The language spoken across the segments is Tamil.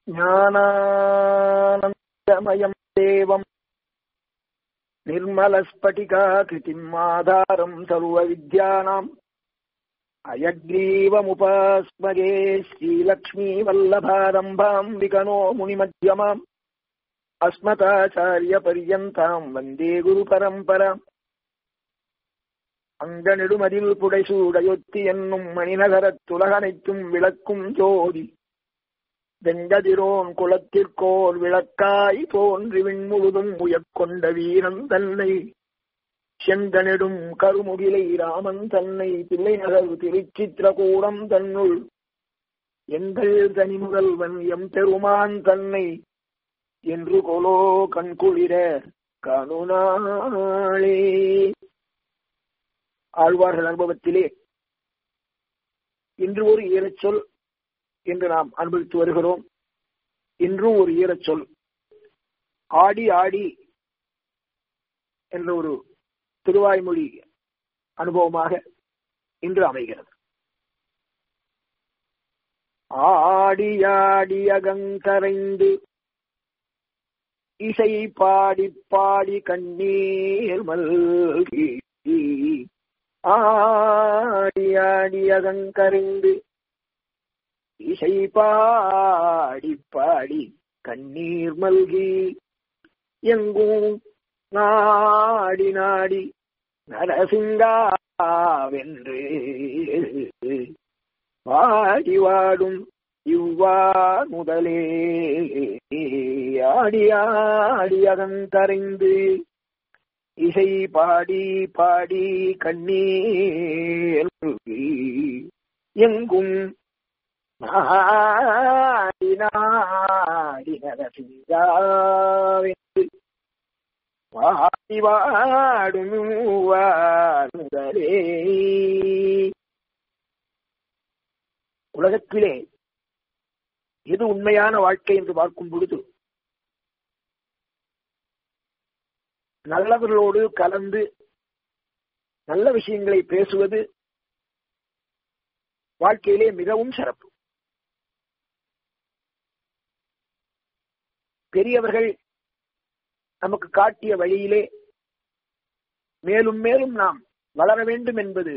ज्ञानानन्दमयम् देवम् निर्मलस्फटिकाकृतिम् आधारम् सर्वविद्यानाम् अयग्रीवमुपास्मगे श्रीलक्ष्मीवल्लभारम्भाम् विकनो मुनिमध्यमाम् अस्मताचार्यपर्यन्ताम् वन्दे गुरुपरम्पराम् அங்கநெடுமதில் புடைசூடையொத்தி என்னும் மணிநகரத்துலகனைத்தும் விளக்கும் ஜோதி வெங்கதிரோன் குலத்திற்கோர் விளக்காய் தோன்றி விண்முழுதும் உயக்கொண்ட வீரன் தன்னை செங்கனெடும் கருமுகிலை ராமன் தன்னை பிள்ளை நகர் திருச்சித்திரகூடம் தன்னுள் எங்கள் தனிமுதல்வன் எம் பெருமான் தன்னை என்று கொலோ கண்குளிர கணுநாளே ஆழ்வார்கள் அனுபவத்திலே இன்று ஒரு ஈரச்சொல் என்று நாம் அனுபவித்து வருகிறோம் இன்றும் ஒரு ஈரச்சொல் ஆடி ஆடி என்ற ஒரு திருவாய்மொழி அனுபவமாக இன்று அமைகிறது ஆடி அகங்கரைந்து இசை பாடி பாடி கண்ணீர் மல்கி ஆடி ஆடி அகங்கரைந்து இசை பாடி பாடி கண்ணீர் மல்கி எங்கும் நாடி நாடி நரசிங்காவென்று வாடி வாடும் இவ்வார் முதலே ஆடி ஆடி அகங்கரைந்து இசை பாடி பாடி கண்ணீர் எங்கும் நாடி நாடி நரசிங்காவென்று வாடி வாடும் முதலே உலகத்திலே எது உண்மையான வாழ்க்கை என்று பார்க்கும் பொழுது நல்லவர்களோடு கலந்து நல்ல விஷயங்களை பேசுவது வாழ்க்கையிலே மிகவும் சிறப்பு பெரியவர்கள் நமக்கு காட்டிய வழியிலே மேலும் மேலும் நாம் வளர வேண்டும் என்பது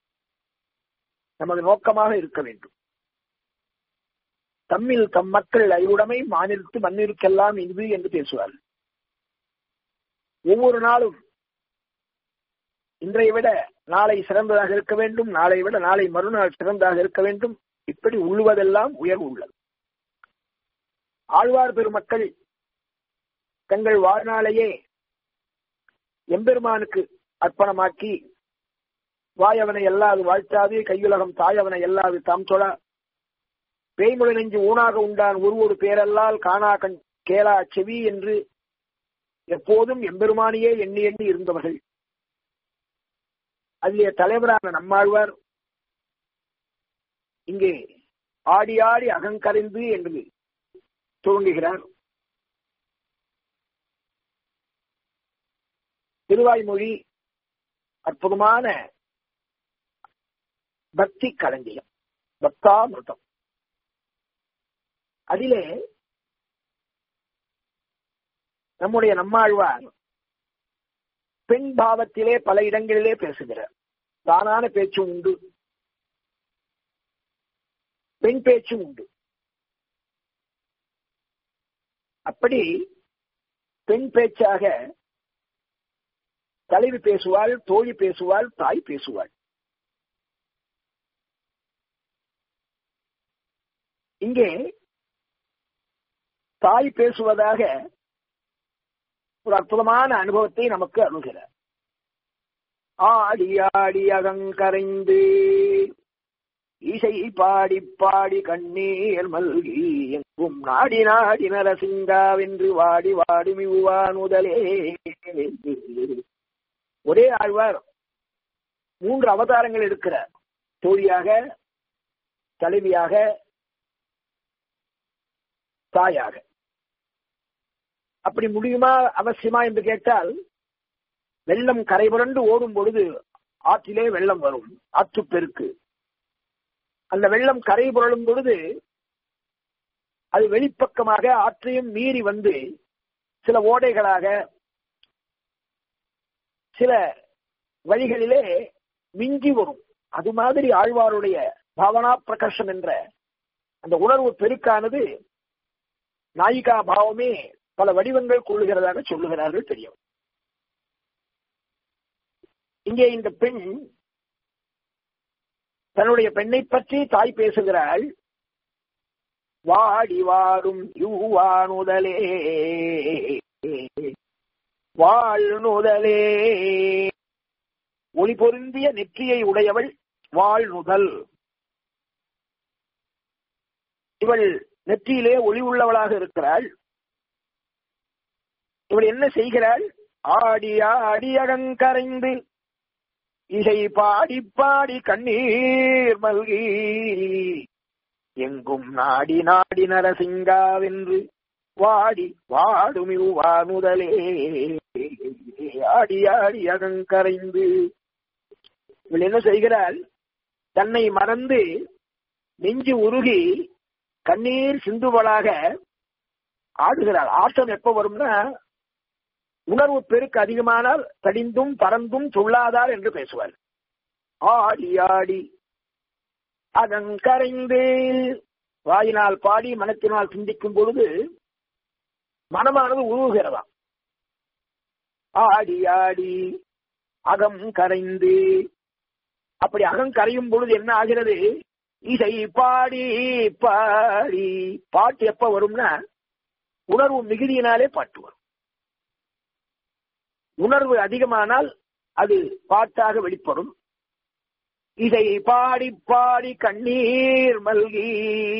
நமது நோக்கமாக இருக்க வேண்டும் தம்மில் தம் மக்கள் அறிவுடைமை மாநிலத்து மண்ணிற்கெல்லாம் இது என்று பேசுவார்கள் ஒவ்வொரு நாளும் இன்றைய விட நாளை சிறந்ததாக இருக்க வேண்டும் நாளை விட நாளை மறுநாள் சிறந்ததாக இருக்க வேண்டும் இப்படி உள்ளுவதெல்லாம் உயர்வு உள்ளது ஆழ்வார் பெருமக்கள் தங்கள் வாழ்நாளையே எம்பெருமானுக்கு அர்ப்பணமாக்கி வாயவனை எல்லாது வாழ்த்தாது கையுலகம் தாயவனை எல்லாது தாம் தொழ பேய்மொழி நெஞ்சு ஊனாக உண்டான் ஒருவொரு பேரல்லால் காணா கண் கேளா செவி என்று எப்போதும் எம்பெருமானியே எண்ணி எண்ணி இருந்தவர்கள் அதிலே தலைவரான நம்மாழ்வார் இங்கே ஆடி ஆடி அகங்கரைந்து என்று துவங்குகிறார் திருவாய்மொழி அற்புதமான பக்தி களஞ்சியம் பக்தாமிருதம் அதிலே நம்முடைய நம்மாழ்வார் பெண் பாவத்திலே பல இடங்களிலே பேசுகிறார் தானான பேச்சும் உண்டு பெண் பேச்சும் உண்டு அப்படி பெண் பேச்சாக தலைவி பேசுவாள் தோழி பேசுவாள் தாய் பேசுவாள் இங்கே தாய் பேசுவதாக ஒரு அற்புதமான அனுபவத்தை நமக்கு அணுகிறார் ஆடி ஆடி அகங்கரைந்து இசை பாடி பாடி கண்ணீர் மல்கி எங்கும் நாடி நாடி நரசிங்காவென்று வாடி வாடி மிகுவான் முதலே ஒரே ஆழ்வார் மூன்று அவதாரங்கள் இருக்கிறார் தோழியாக தலைவியாக தாயாக அப்படி முடியுமா அவசியமா என்று கேட்டால் வெள்ளம் கரை புரண்டு ஓடும் பொழுது ஆற்றிலே வெள்ளம் வரும் ஆற்றுப்பெருக்கு அந்த வெள்ளம் கரை புரளும் பொழுது அது வெளிப்பக்கமாக ஆற்றையும் மீறி வந்து சில ஓடைகளாக சில வழிகளிலே மிஞ்சி வரும் அது மாதிரி ஆழ்வாருடைய பாவனா பிரகர்ஷம் என்ற அந்த உணர்வு பெருக்கானது நாயிகா பாவமே பல வடிவங்கள் கொள்ளுகிறதாக சொல்லுகிறார்கள் தெரியும் இங்கே இந்த பெண் தன்னுடைய பெண்ணை பற்றி தாய் பேசுகிறாள் வாடி வாடும் யூவானுதலே வாழ்நுதலே ஒளி பொருந்திய நெற்றியை உடையவள் வாழ்நுதல் இவள் நெற்றியிலே ஒளி உள்ளவளாக இருக்கிறாள் இவள் என்ன செய்கிறாள் ஆடி ஆடி அகங்கரைந்து இசை பாடி பாடி கண்ணீர் மல்கி எங்கும் நாடி நாடி நரசிங்காவென்று வாடி வாடுமிவானுதலே ஆடி ஆடி அகங்கரைந்து இவள் என்ன செய்கிறாள் தன்னை மறந்து நெஞ்சு உருகி கண்ணீர் சிந்துவளாக ஆடுகிறாள் ஆட்டம் எப்ப வரும்னா உணர்வு பெருக்கு அதிகமானால் தடிந்தும் பறந்தும் சொல்லாதார் என்று பேசுவார் ஆடி ஆடி அதங்கரைந்து வாயினால் பாடி மனத்தினால் சிந்திக்கும் பொழுது மனமானது உருவுகிறதாம் ஆடி ஆடி அகம் கரைந்து அப்படி அகம் கரையும் பொழுது என்ன ஆகிறது இசை பாடி பாடி பாட்டு எப்ப வரும்னா உணர்வு மிகுதியினாலே பாட்டு வரும் உணர்வு அதிகமானால் அது பாட்டாக வெளிப்படும் இதை பாடி பாடி கண்ணீர் மல்கி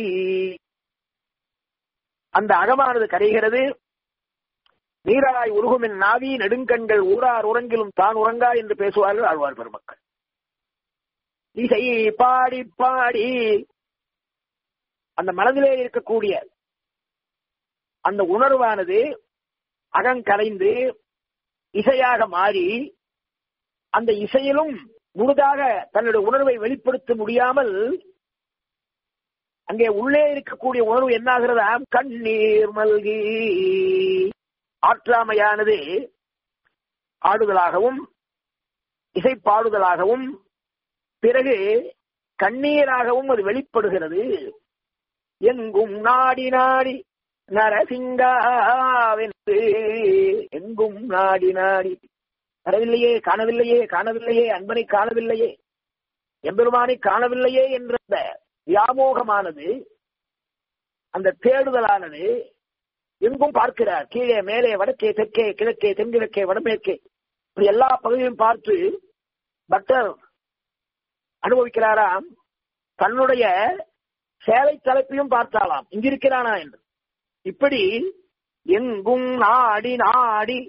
அந்த அகமானது கரைகிறது நீராய் உருகுமின் நாவி நெடுங்கண்கள் ஊரார் உறங்கிலும் தான் உறங்கா என்று பேசுவார்கள் ஆழ்வார் பெருமக்கள் இசை பாடி பாடி அந்த மனதிலே இருக்கக்கூடிய அந்த உணர்வானது அகங்கரைந்து இசையாக மாறி அந்த இசையிலும் முழுதாக தன்னுடைய உணர்வை வெளிப்படுத்த முடியாமல் அங்கே உள்ளே இருக்கக்கூடிய உணர்வு என்னாகிறதா கண்ணீர் மல்கி ஆற்றாமையானது ஆடுதலாகவும் இசை பாடுதலாகவும் பிறகு கண்ணீராகவும் அது வெளிப்படுகிறது எங்கும் நாடி நாடி நரசிங்காவென்று எங்கும் நாடி நாடி வரவில்லையே காணவில்லையே காணவில்லையே அன்பனை காணவில்லையே எம்பெருமானை காணவில்லையே என்ற அந்த வியாமோகமானது அந்த தேடுதலானது எங்கும் பார்க்கிறார் கீழே மேலே வடக்கே தெற்கே கிழக்கே தென்கிழக்கே வடமேற்கே இப்படி எல்லா பகுதியும் பார்த்து பக்தர் அனுபவிக்கிறாராம் தன்னுடைய சேலை தலைப்பையும் பார்த்தாலாம் இங்கிருக்கிறானா என்று இப்படி எங்கும் நாடி நாடி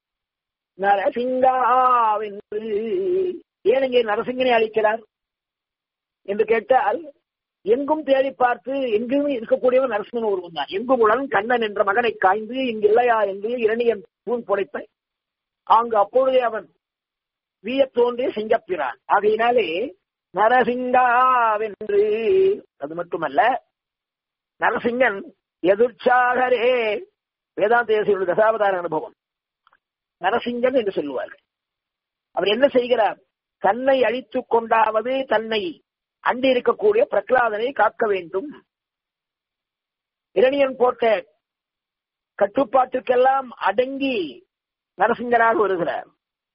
நரசிங்காவென்று ஏன் இங்கே நரசிங்கனை அழைக்கிறார் என்று கேட்டால் எங்கும் தேடி பார்த்து எங்குமே இருக்கக்கூடியவன் நரசிம்மன் ஒருவன் தான் எங்கும் உடன் கண்ணன் என்ற மகனை காய்ந்து இங்கு இல்லையா என்று இரணியன் தூண் புடைப்ப அங்கு அப்பொழுதே அவன் வீய தோன்றிய சிங்கப்பிரான் ஆகையினாலே நரசிங்காவென்று அது மட்டுமல்ல நரசிங்கன் எதிர்ச்சாகரே வேதாந்த தேசியுடைய தசாவதார அனுபவம் நரசிங்கன் என்று சொல்லுவார்கள் அவர் என்ன செய்கிறார் தன்னை அழித்துக் கொண்டாவது தன்னை அண்டி இருக்கக்கூடிய பிரகலாதனை காக்க வேண்டும் இரணியன் போட்ட கட்டுப்பாட்டுக்கெல்லாம் அடங்கி நரசிங்கராக வருகிறார்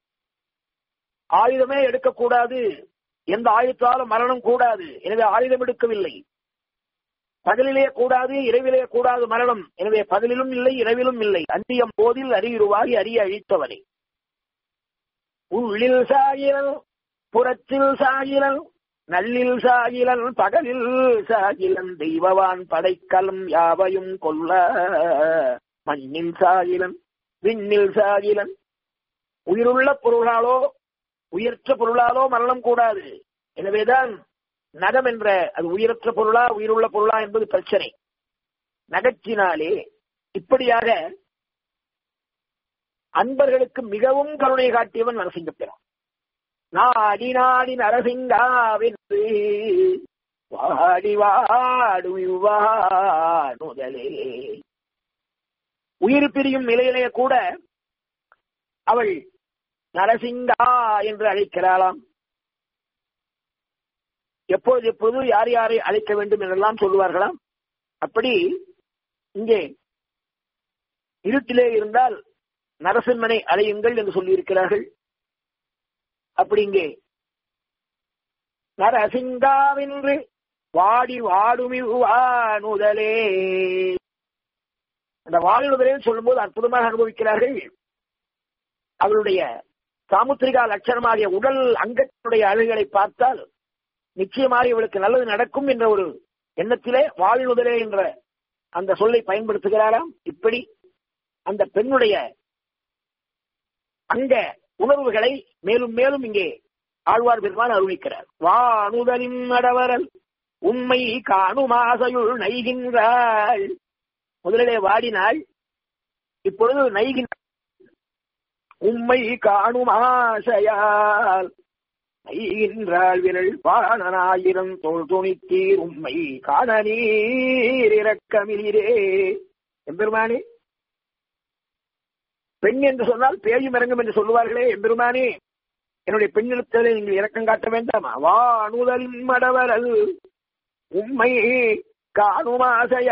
ஆயுதமே எடுக்கக்கூடாது எந்த ஆயுதத்தாலும் மரணம் கூடாது எனவே ஆயுதம் எடுக்கவில்லை பகலிலே கூடாது இரவிலே கூடாது மரணம் எனவே பகலிலும் இல்லை இரவிலும் இல்லை அந்தியம் போதில் அறியுருவாகி அறிய அழித்தவனே உள்ளில் சாகிலன் புறத்தில் சாகிலன் நல்லில் சாகிலன் பகலில் சாகிலன் தெய்வவான் படைக்கலம் யாவையும் கொல்ல மண்ணில் சாகிலன் விண்ணில் சாகிலன் உயிருள்ள பொருளாலோ உயிரற்ற பொருளாலோ மரணம் கூடாது எனவேதான் நகம் என்ற அது உயிரற்ற பொருளா உயிருள்ள பொருளா என்பது பிரச்சனை நகச்சினாலே இப்படியாக அன்பர்களுக்கு மிகவும் கருணை காட்டியவன் நரசிங்க பிறான் நாடி நாடி நரசிங்காவென்று வாடி வாடுவானுதலே உயிர் பிரியும் நிலையிலே கூட அவள் நரசிங்கா என்று அழைக்கிறாளாம் எப்பொழுது எப்பொழுது யார் யாரை அழைக்க வேண்டும் என்றெல்லாம் சொல்லுவார்களாம் அப்படி இங்கே இருட்டிலே இருந்தால் நரசிம்மனை அழையுங்கள் என்று சொல்லியிருக்கிறார்கள் அப்படி இங்கே நரசிங்காவென்று வாடி வாடுமிவானுதலே அந்த வாழுதலே சொல்லும்போது அற்புதமாக அனுபவிக்கிறார்கள் அவளுடைய சாமுத்திரிகா லட்சணமாகிய உடல் அங்கத்தினுடைய அழகுகளை பார்த்தால் நிச்சயமாக இவளுக்கு நல்லது நடக்கும் என்ற ஒரு எண்ணத்திலே வாழ்நுதலே என்ற அந்த சொல்லை பயன்படுத்துகிறாராம் இப்படி அந்த பெண்ணுடைய அங்க உணர்வுகளை மேலும் மேலும் இங்கே ஆழ்வார் பெருமான் அறிவிக்கிறார் வானுதலின் நடவரல் உண்மை காணும் ஆசையுள் நைகின்றாள் முதலிலே வாடினாள் இப்பொழுது நைகின்ற உண்மை காணும் ஆசையால் நைகின்றாள் விரல் பாணனாயிரம் தோல் துணித்தீர் உண்மை காண நீர் இறக்கமிலே எம்பெருமானே பெண் என்று சொன்னால் பேயும் இறங்கும் என்று சொல்லுவார்களே எம்பெருமானே என்னுடைய பெண்ணிடத்திலே நீங்கள் இறக்கம் காட்ட வேண்டாமா வா அணுதல் மடவரல் உண்மை காணும் ஆசைய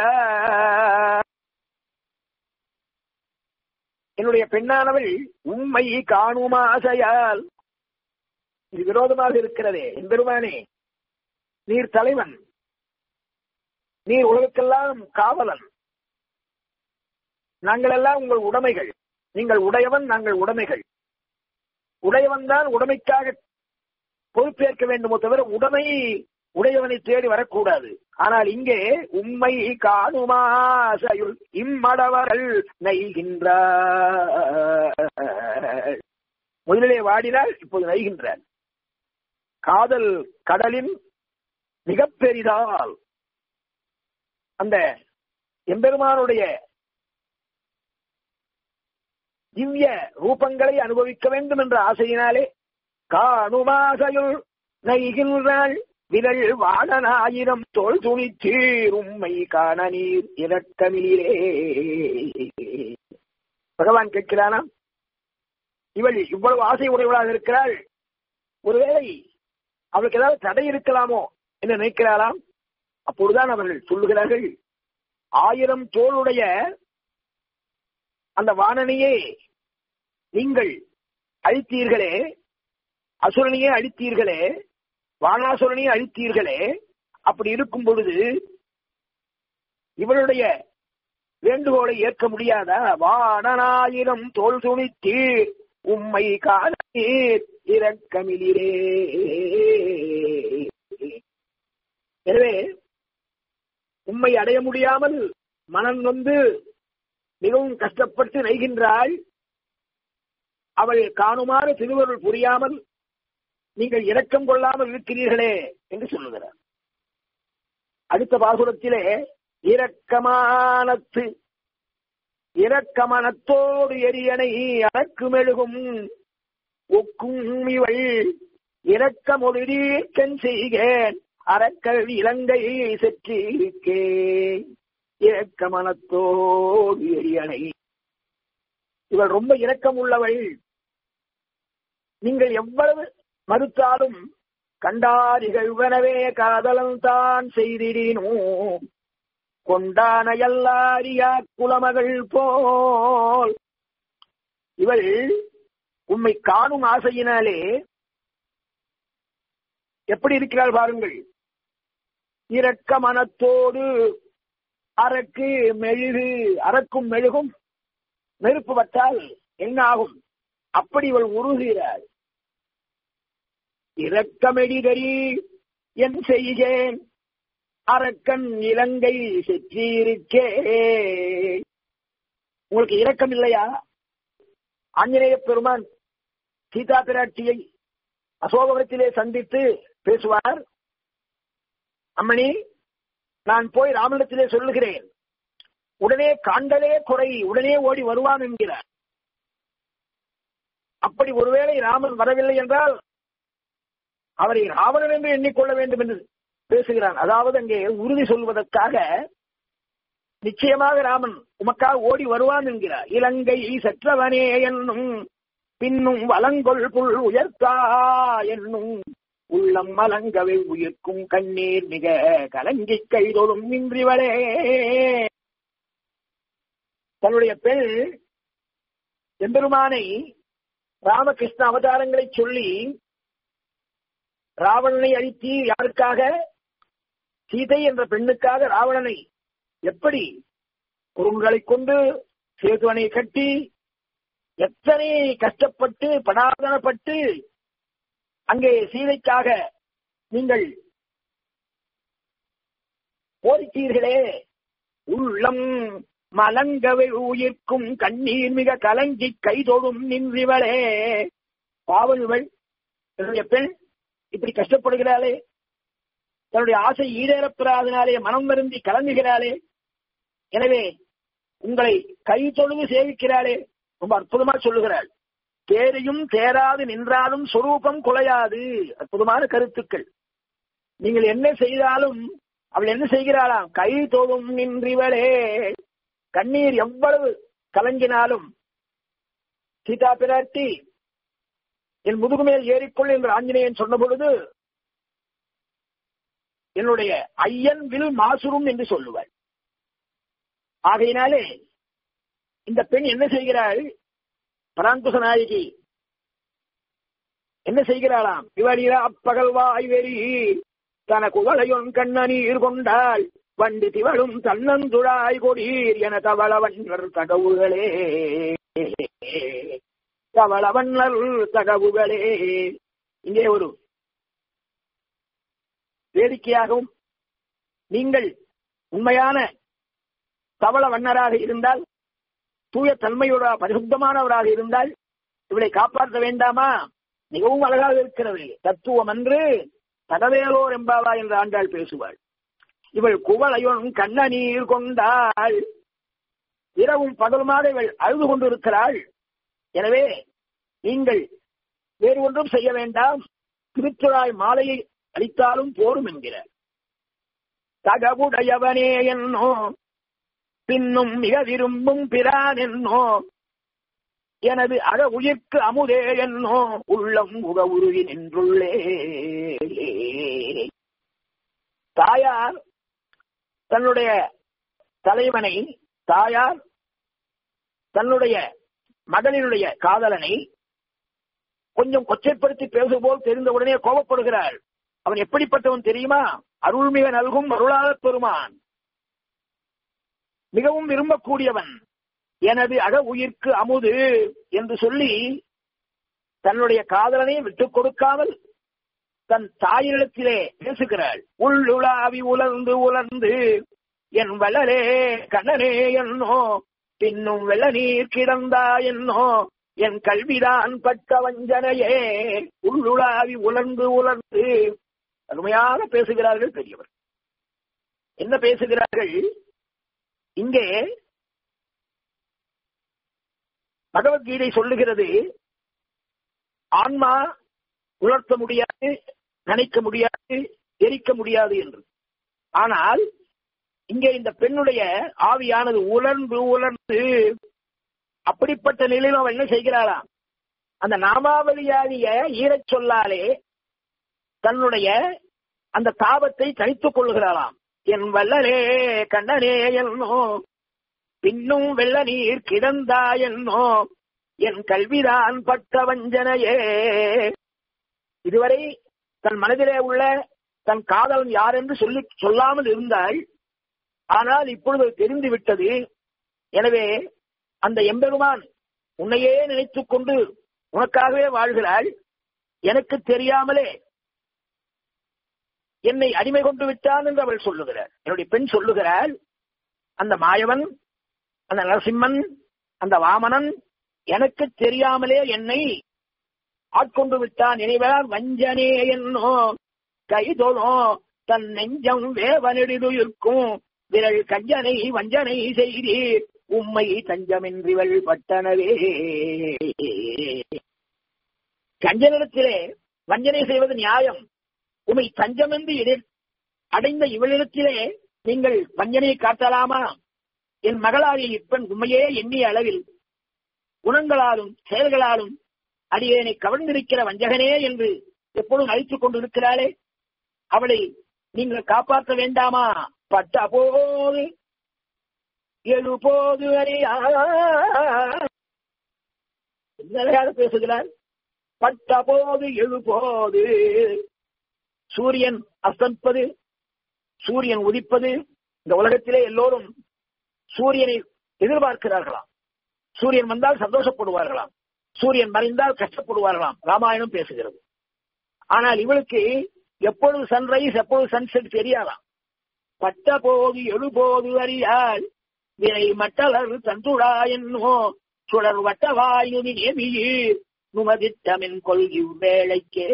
என்னுடைய பெண்ணானவள் உண்மை காணும் ஆசையால் இது விரோதமாக இருக்கிறதே எம்பெருமானே நீர் தலைவன் நீர் உலகக்கெல்லாம் காவலன் நாங்கள் எல்லாம் உங்கள் உடைமைகள் நீங்கள் உடையவன் நாங்கள் உடைமைகள் உடையவன் தான் உடைமைக்காக பொறுப்பேற்க வேண்டுமோ தவிர உடைமை உடையவனை தேடி வரக்கூடாது ஆனால் இங்கே உண்மை காணுமாசையுள் இம்மடவர்கள் நெய்கின்ற முதலிலே வாடினால் இப்போது நெய்கின்றார் காதல் கடலின் மிக பெரிதால் அந்த எம்பெருமானுடைய திவ்ய ரூபங்களை அனுபவிக்க வேண்டும் என்ற ஆசையினாலே காணுமாசையுள் நெய்கின்றாள் விரல் வாடனாயிரம் தோல் துணித்தீர் உண்மை காண நீர் இறக்கமிலே பகவான் கேட்கிறானாம் இவள் இவ்வளவு ஆசை உடையவளாக இருக்கிறாள் ஒருவேளை அவளுக்கு ஏதாவது தடை இருக்கலாமோ என்று நினைக்கிறாராம் அப்பொழுதுதான் அவர்கள் சொல்லுகிறார்கள் ஆயிரம் தோளுடைய அந்த வானனையே நீங்கள் அழித்தீர்களே அசுரனையே அழித்தீர்களே வானாசுரனையே அழித்தீர்களே அப்படி இருக்கும் பொழுது இவளுடைய வேண்டுகோளை ஏற்க முடியாதா வானனாயிரம் தோல் துணித்தீர் உம்மை காணீர் இரக்கமிலே எனவே உம்மை அடைய முடியாமல் மனம் வந்து மிகவும் கஷ்டப்பட்டு நெய்கின்றாள் அவள் காணுமாறு திருவருள் புரியாமல் நீங்கள் இரக்கம் கொள்ளாமல் இருக்கிறீர்களே என்று சொல்லுகிறார் அடுத்த பாசுரத்திலே இரக்கமானத்து இரக்கமனத்தோடு எரியனை அறக்கு மெழுகும் ஒக்கும் இவள் இரக்கமொழிக்கன் செய்கேன் அறக்கள் இலங்கை செற்றிருக்கே இரக்கமனத்தோடு எரியனை இவள் ரொம்ப இரக்கம் உள்ளவள் நீங்கள் எவ்வளவு மறுத்தாலும் கண்டார் இகழ்வனவே காதலன் தான் செய்திடினோ கொண்டான எல்லாரியா குலமகள் போல் இவள் உம்மை காணும் ஆசையினாலே எப்படி இருக்கிறாள் பாருங்கள் இரக்க மனத்தோடு அரக்கு மெழுகு அரக்கும் மெழுகும் நெருப்பு வட்டால் என்ன ஆகும் அப்படி இவள் உருகிறாள் இரக்கமெடிகரி என் செய்கேன் அரக்கன் இலங்கை செற்றிருக்கே உங்களுக்கு இரக்கம் இல்லையா ஆஞ்சநேய பெருமான் சீதா பிராட்டியை அசோகவரத்திலே சந்தித்து பேசுவார் அம்மணி நான் போய் ராமனிடத்திலே சொல்லுகிறேன் உடனே காண்டலே குறை உடனே ஓடி வருவான் என்கிறார் அப்படி ஒருவேளை ராமன் வரவில்லை என்றால் அவரை ராவணன் என்று எண்ணிக்கொள்ள வேண்டும் என்று பேசுகிறான் அதாவது அங்கே உறுதி சொல்வதற்காக நிச்சயமாக ராமன் உமக்காக ஓடி வருவான் என்கிறார் இலங்கை சற்றவனே என்னும் பின்னும் வலங்கொள் புல் உயர்த்தா என்னும் உள்ளம் மலங்கவை உயிர்க்கும் கண்ணீர் மிக கலங்கி கைதொழும் நின்றிவளே தன்னுடைய பெண் எம்பெருமானை ராமகிருஷ்ண அவதாரங்களை சொல்லி ராவணனை அழித்தி யாருக்காக சீதை என்ற பெண்ணுக்காக ராவணனை எப்படி குறுங்களை கொண்டு சேதுவனை கட்டி எத்தனை கஷ்டப்பட்டு படாதனப்பட்டு அங்கே சீதைக்காக நீங்கள் போரிட்டீர்களே உள்ளம் மலங்கவை உயிர்க்கும் கண்ணீர் மிக கலங்கி கைதொடும் நின்றிவளே பாவல்வள் என்னுடைய பெண் இப்படி கஷ்டப்படுகிறாளே தன்னுடைய ஆசை ஈடேறப்பெறாதனாலே மனம் வருந்தி கலங்குகிறாளே எனவே உங்களை கை தொழுது சேவிக்கிறாளே ரொம்ப அற்புதமா சொல்லுகிறாள் தேரையும் தேராது நின்றாலும் சொரூபம் குலையாது அற்புதமான கருத்துக்கள் நீங்கள் என்ன செய்தாலும் அவள் என்ன செய்கிறாளாம் கை தொழும் நின்றிவளே கண்ணீர் எவ்வளவு கலங்கினாலும் சீதா பிராட்டி என் முதுகு மேல் ஏறிக்கொள் என்று ஆஞ்சநேயன் சொன்ன பொழுது என்னுடைய ஐயன் வில் மாசுரும் என்று சொல்லுவாள் ஆகையினாலே இந்த பெண் என்ன செய்கிறாள் பராங்குச நாயகி என்ன செய்கிறாளாம் இவரிரா அப்பகல்வாய் வெறி தன குவளையொன் கண்ணநீர் கொண்டாள் வண்டி திவழும் தன்னந்துழாய் கொடீர் என தவளவன்னர் தகவுகளே தவளவன்னர் தகவுகளே இங்கே ஒரு வேடிக்கையாகவும் நீங்கள் உண்மையான தவள வண்ணராக இருந்தால் தூய தன்மையோட பரிசுத்தமானவராக இருந்தால் இவளை காப்பாற்ற வேண்டாமா மிகவும் அழகாக இருக்கிறது தத்துவம் அன்று தடவேலோர் என்பாவா என்று ஆண்டாள் பேசுவாள் இவள் குவளையும் கண்ண நீர் கொண்டாள் இரவும் பகலுமாக இவள் அழுது கொண்டிருக்கிறாள் எனவே நீங்கள் வேறு ஒன்றும் செய்ய வேண்டாம் திருத்துழாய் மாலையை அளித்தாலும் போரும் என்கிறார் தகவுடையவனே என்னோ பின்னும் மிக விரும்பும் பிரான் என்னோ எனது அக உயிர்க்கு அமுதே என்னோ உள்ளம் முக உருகி நின்றுள்ளே தாயார் தன்னுடைய தலைவனை தாயார் தன்னுடைய மகளினுடைய காதலனை கொஞ்சம் கொச்சைப்படுத்தி பேசுபோல் தெரிந்த உடனே கோபப்படுகிறாள் அவன் எப்படிப்பட்டவன் தெரியுமா அருள்மிக நல்கும் அருளாளப் பெருமான் மிகவும் விரும்பக்கூடியவன் எனது அக உயிர்க்கு அமுது என்று சொல்லி தன்னுடைய காதலனை விட்டுக் கொடுக்காமல் தன் தாயினிடத்திலே பேசுகிறாள் உள்ளுளாவி உலர்ந்து உலர்ந்து என் வளரே கண்ணனே என்னோ பின்னும் வெள்ள நீர் கிடந்தா என்னோ என் கல்விதான் பட்ட வஞ்சனையே உள்ளுளாவி உலர்ந்து உலர்ந்து அருமையாக பேசுகிறார்கள் பெரியவர் என்ன பேசுகிறார்கள் இங்கே பகவத்கீதை சொல்லுகிறது ஆன்மா உணர்த்த முடியாது நினைக்க முடியாது எரிக்க முடியாது என்று ஆனால் இங்கே இந்த பெண்ணுடைய ஆவியானது உலர்ந்து உலர்ந்து அப்படிப்பட்ட நிலையில் அவள் என்ன செய்கிறாளாம் அந்த நாமாவளியாகிய ஈரச் சொல்லாலே தன்னுடைய அந்த தாபத்தை தனித்துக் கொள்கிறாளாம் என் வல்லரே கண்ணனே என்னோ பின்னும் வெள்ள நீர் கிடந்தா என்னோ என் கல்விதான் பட்ட வஞ்சனையே இதுவரை தன் மனதிலே உள்ள தன் காதலன் யார் என்று சொல்லி சொல்லாமல் இருந்தாள் ஆனால் இப்பொழுது தெரிந்து விட்டது எனவே அந்த எம்பெருமான் உன்னையே நினைத்துக் கொண்டு உனக்காகவே வாழ்கிறாள் எனக்கு தெரியாமலே என்னை அடிமை கொண்டு விட்டான் என்று அவள் சொல்லுகிறார் என்னுடைய பெண் சொல்லுகிறாள் அந்த மாயவன் அந்த நரசிம்மன் அந்த வாமனன் எனக்கு தெரியாமலே என்னை ஆட்கொண்டு விட்டான் நினைவார் வஞ்சனே என்னோ கைதொழோ தன் நெஞ்சம் வேவனெடுக்கும் விரல் கஞ்சனை வஞ்சனை செய்தி உம்மை தஞ்சமின்றிவள் பட்டனவே கஞ்சனிடத்திலே வஞ்சனை செய்வது நியாயம் உமை தஞ்சமென்று எதிர் அடைந்த இவளிடத்திலே நீங்கள் வஞ்சனையை காட்டலாமா என் மகளாகிய இப்பெண் உண்மையே எண்ணிய அளவில் குணங்களாலும் செயல்களாலும் அடியேனை கவர்ந்திருக்கிற வஞ்சகனே என்று எப்பொழுதும் அழித்துக் கொண்டிருக்கிறாளே அவளை நீங்கள் காப்பாற்ற வேண்டாமா பட்ட போது எழுபோது அறியா என்னையாக பேசுகிறார் பட்ட போது எழுபோது சூரியன் அஸ்தமிப்பது சூரியன் உதிப்பது இந்த உலகத்திலே எல்லோரும் சூரியனை எதிர்பார்க்கிறார்களாம் சூரியன் வந்தால் சந்தோஷப்படுவார்களாம் சூரியன் மறைந்தால் கஷ்டப்படுவார்களாம் ராமாயணம் பேசுகிறது ஆனால் இவளுக்கு எப்பொழுது சன்ரைஸ் எப்பொழுது சன்செட் தெரியாதாம் பட்ட போது எழுபோது அறியால் விரை மட்டலர் தந்துடா என்னோ சுடர் வட்டவாயுதி நேமியீர் நுமதிட்டமின் கொள்கி வேளைக்கே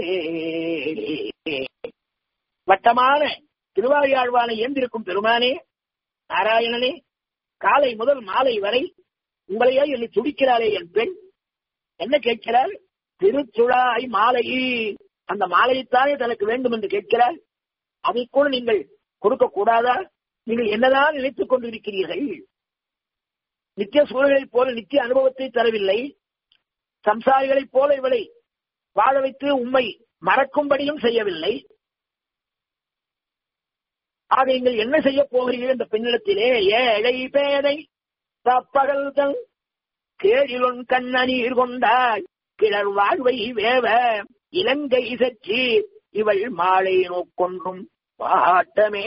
வட்டமான திருவாரியாழ்வானை ஏந்திருக்கும் பெருமானே நாராயணனே காலை முதல் மாலை வரை உங்களையே என்னை துடிக்கிறாளே என் பெண் என்ன கேட்கிறாள் திருச்சுழாய் மாலை அந்த மாலையைத்தானே தனக்கு வேண்டும் என்று கேட்கிறாள் அதை கூட நீங்கள் கொடுக்க கூடாதா நீங்கள் என்னதான் நினைத்துக் கொண்டிருக்கிறீர்கள் நித்திய சூழலைப் போல நித்திய அனுபவத்தை தரவில்லை சம்சாரிகளைப் போல இவளை வாழ வைத்து உண்மை மறக்கும்படியும் செய்யவில்லை ஆக நீங்கள் என்ன செய்ய போகிறீர்கள் இந்த பெண்ணிடத்திலே ஏழை பேதை தப்பகல்கள் கேழிலொன் கண்ணநீர் கொண்டாய் கிளர் வாழ்வை வேவ இலங்கை சற்றி இவள் மாலை நோக்கொன்றும் பாட்டமே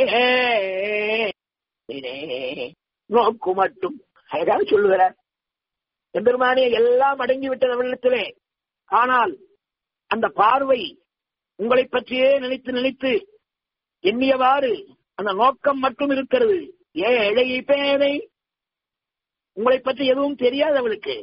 நோக்கு மட்டும் அழகாக சொல்லுகிறார் எம்பெருமானே எல்லாம் அடங்கிவிட்டது அவளிடத்திலே ஆனால் அந்த பார்வை உங்களை பற்றியே நினைத்து நினைத்து எண்ணியவாறு அந்த நோக்கம் மட்டும் இருக்கிறது ஏழை பேதை உங்களை பற்றி எதுவும் தெரியாது அவளுக்கு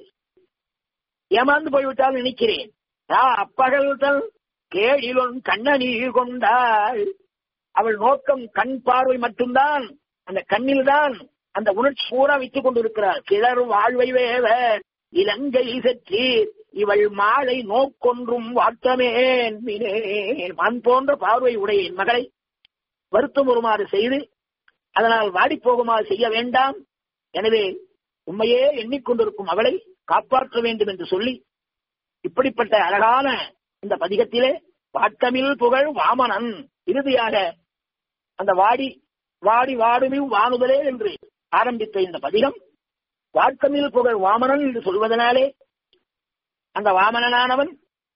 ஏமாந்து போய்விட்டால் நினைக்கிறேன் அப்பகல்கள் கேழிலொன் கண்ணநீர் கொண்டாள் அவள் நோக்கம் கண் பார்வை மட்டும்தான் அந்த கண்ணில்தான் அந்த உணர்ச்சி பூரா வைத்துக் கொண்டிருக்கிறார் கிளர் வாழ்வை வேவ இலங்கை சற்றி இவள் மாலை நோக்கொன்றும் வாட்டமேன் மண் போன்ற பார்வை உடைய என் மகளை வருத்தம் வருமாறு செய்து அதனால் வாடி போகுமாறு செய்ய வேண்டாம் எனவே உண்மையே எண்ணிக்கொண்டிருக்கும் அவளை காப்பாற்ற வேண்டும் என்று சொல்லி இப்படிப்பட்ட அழகான இந்த பதிகத்திலே வாட்டமில் புகழ் வாமனன் இறுதியாக அந்த வாடி வாடி வாடுமி வானுதலே என்று ஆரம்பித்த இந்த பதிகம் வாட்டமில் புகழ் வாமனன் என்று சொல்வதனாலே அந்த வாமனனானவன்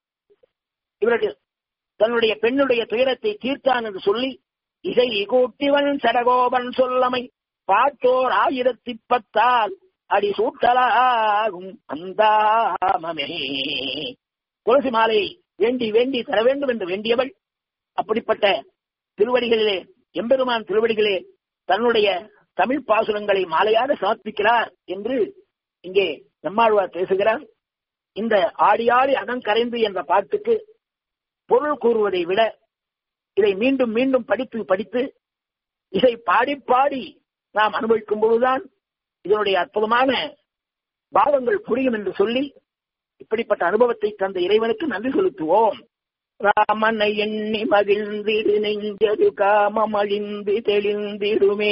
இவருடைய தன்னுடைய பெண்ணுடைய துயரத்தை தீர்த்தான் என்று சொல்லி இசை கூட்டிவன் சடகோபன் சொல்லமை பாட்டோர் ஆயிரத்தி பத்தால் அடி சூட்டலாகும் அந்தாமமே துளசி மாலையை வேண்டி வேண்டி தர வேண்டும் என்று வேண்டியவள் அப்படிப்பட்ட திருவடிகளிலே எம்பெருமான் திருவடிகளே தன்னுடைய தமிழ் பாசுரங்களை மாலையாக சமர்ப்பிக்கிறார் என்று இங்கே நம்மாழ்வார் பேசுகிறார் இந்த ஆடி ஆடி அகங்கரைந்து என்ற பாட்டுக்கு பொருள் கூறுவதை விட இதை மீண்டும் மீண்டும் படித்து படித்து இதை பாடி பாடி நாம் அனுபவிக்கும் பொழுதுதான் இதனுடைய அற்புதமான பாவங்கள் புரியும் என்று சொல்லி இப்படிப்பட்ட அனுபவத்தை தந்த இறைவனுக்கு நன்றி செலுத்துவோம் ராமனை எண்ணி மகிழ்ந்திடு நெஞ்சது காமம் அழிந்து தெளிந்திடுமே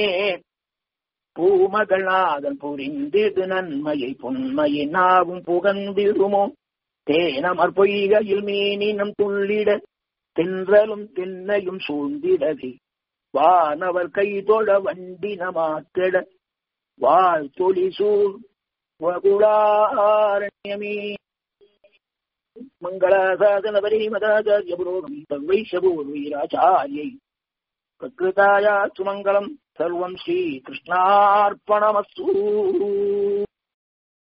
பூமகளாதன் புரிந்திடு நன்மையை பொன்மையை நாவும் புகந்திடுமோ தேனமர் பொய்கையில் மீனினம் துள்ளிட தென்றலும் தென்னையும் சூழ்ந்திடவே வானவர் கைதொழ வண்டினமாக்கிட வாழ் தொழி சூழ் வகுளாரண்யமே மங்களாசாதன பரிமதாச்சாரிய புரோகம் வைஷபூர்வீராச்சாரியை பிரகிருதாயா சுமங்கலம் சர்வம் ஸ்ரீ கிருஷ்ணார்ப்பணமஸ்து